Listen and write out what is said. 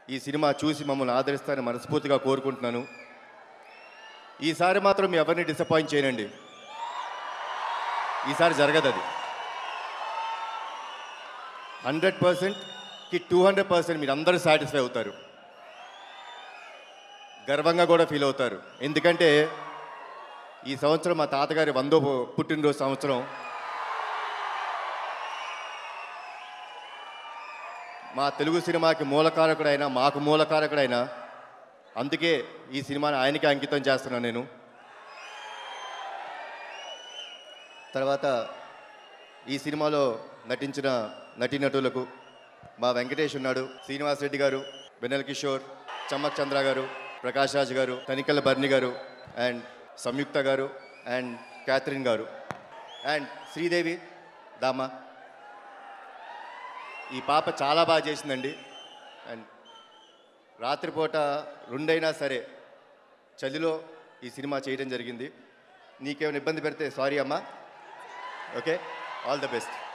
ఈ సినిమా చూసి మమ్మల్ని ఆదరిస్తారని మనస్ఫూర్తిగా కోరుకుంటున్నాను ఈసారి మాత్రం మీ ఎవరిని డిసప్పాయింట్ చేయనండి ఈసారి జరగదు అది హండ్రెడ్ పర్సెంట్కి టూ హండ్రెడ్ పర్సెంట్ మీరు అందరూ సాటిస్ఫై అవుతారు గర్వంగా కూడా ఫీల్ అవుతారు ఎందుకంటే ఈ సంవత్సరం మా తాతగారి వందో పుట్టినరోజు సంవత్సరం మా తెలుగు సినిమాకి మూలకారకుడైన మాకు మూలకారకుడైన అందుకే ఈ సినిమాని ఆయనకి అంకితం చేస్తున్నాను నేను తర్వాత ఈ సినిమాలో నటించిన నటీనటులకు మా వెంకటేష్ ఉన్నాడు శ్రీనివాస్ రెడ్డి గారు వెన్నెల కిషోర్ చమ్మక్ చంద్ర గారు ప్రకాష్ రాజ్ గారు తనికల బర్ని గారు అండ్ సంయుక్త గారు అండ్ క్యాథరిన్ గారు అండ్ శ్రీదేవి దామా ఈ పాప చాలా బాగా చేసిందండి అండ్ రాత్రిపూట రెండైనా సరే చలిలో ఈ సినిమా చేయడం జరిగింది నీకేమైనా ఇబ్బంది పెడితే సారీ అమ్మా ఓకే ఆల్ ద బెస్ట్